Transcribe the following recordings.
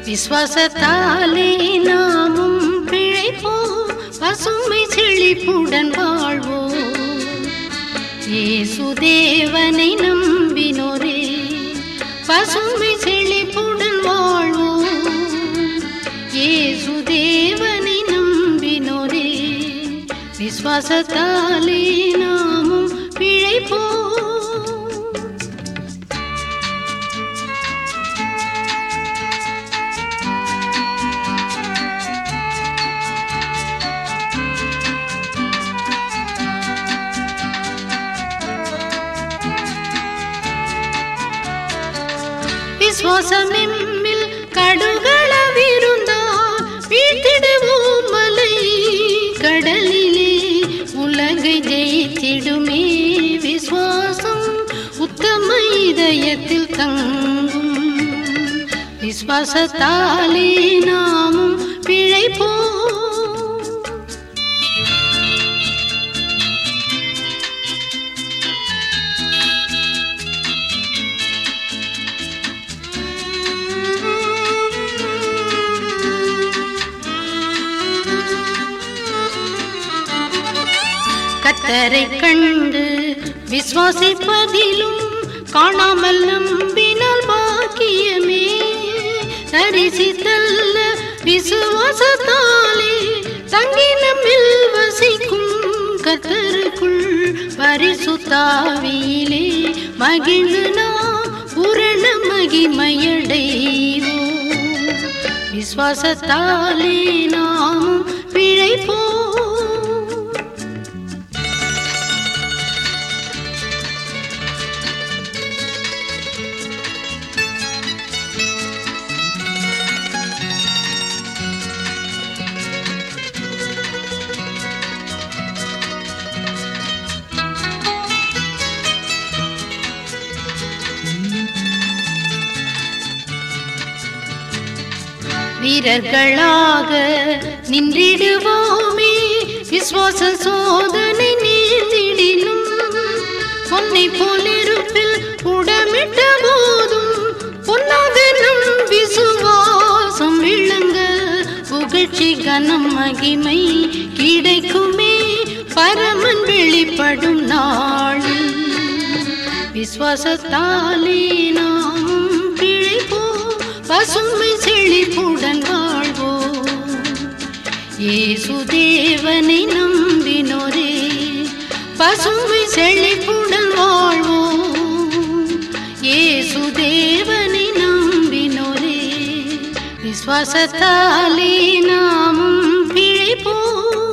விஸ்வாசத்தாலே நாமும் பிழைப்போம் பசுமை செழிப்புடன் வாழ்வோம் இயேசு தேவனை நம்பினோரே பசுமை செழிப்புடன் வாழ்வோம் இயேசு தேவனை நம்பினோரே விஸ்வாசத்தாலே நாமும் பிழைப்போம் விஸ்வாசமெம்மில் கடுகளவிருந்தால் வீழ்த்திடுவோம் மலை கடலிலே உலகை ஜெயித்திடுமே விஸ்வாசம் உத்தம இதயத்தில் தங்கும் விஸ்வாசத்தாலே நாமும் பிழைப்போம் கத்தரை கண்டு விசுவாசிப்பதிலும் காணாமல் நம்பினால் பாக்கியமே தரிசித்தல்ல விசுவாசத்தாலே தங்கி நம்மில் வசிக்கும் கத்தருக்குள் பரிசுத்தாவியிலே மகிழ்ந்து நாம் பூரண மகிமையடைவோம் விசுவாசத்தாலே நாம் பிழைப்போம் வீரர்களாக நின்றிடுவோமே விசுவாச சோதனை நீந்திடினும் பொன்னை போலிருப்பில் உடமிட்ட போதும் பொன்னாக நம் விசுவாசம் விளங்க புகழ்ச்சி கனம் மகிமை கிடைக்குமே பரமன் வெளிப்படும் நாளில் விஸ்வாசத்தாலே நாமும் பிழைப்போம் பசுமை செழிப்புடன் வாழ்வோம் இயேசு தேவனை நம்பினோரே பசுமை செழிப்புடன் வாழ்வோம் இயேசு தேவனை நம்பினோரே விஸ்வாசத்தாலே நாமும் பிழைப்போம்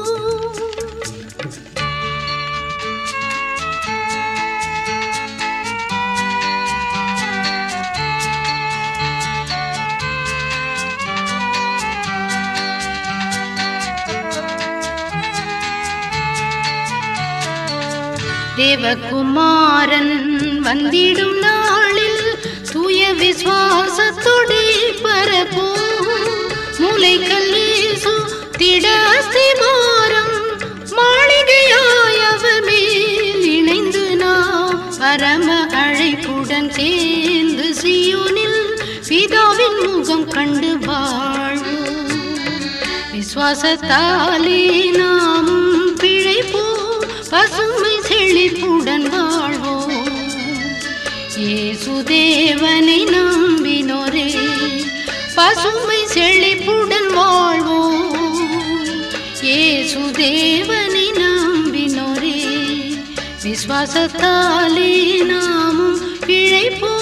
தேவகுமாரன் வந்திடும் நாளில் தூய விசுவாசத்தோடு பரப்போ மூளைக்கல்லீசு திடாஸ்திமாரம் மாளிகையாய் அவர் மேல் இணைந்து நாம் பரம அழைப்புடன் சேர்ந்து சியோனில் பிதாவின் முகம் கண்டு வாழ்வோம் விசுவாசத்தாலே நாமும் பிழைப்போம் பசுமை செழிப்புடன் வாழ்வோம் இயேசு தேவனை நம்பினோரே பசுமை செழிப்புடன் வாழ்வோம் இயேசு தேவனை நம்பினோரே விசுவாசத்தாலே நாமும் பிழைப்போம்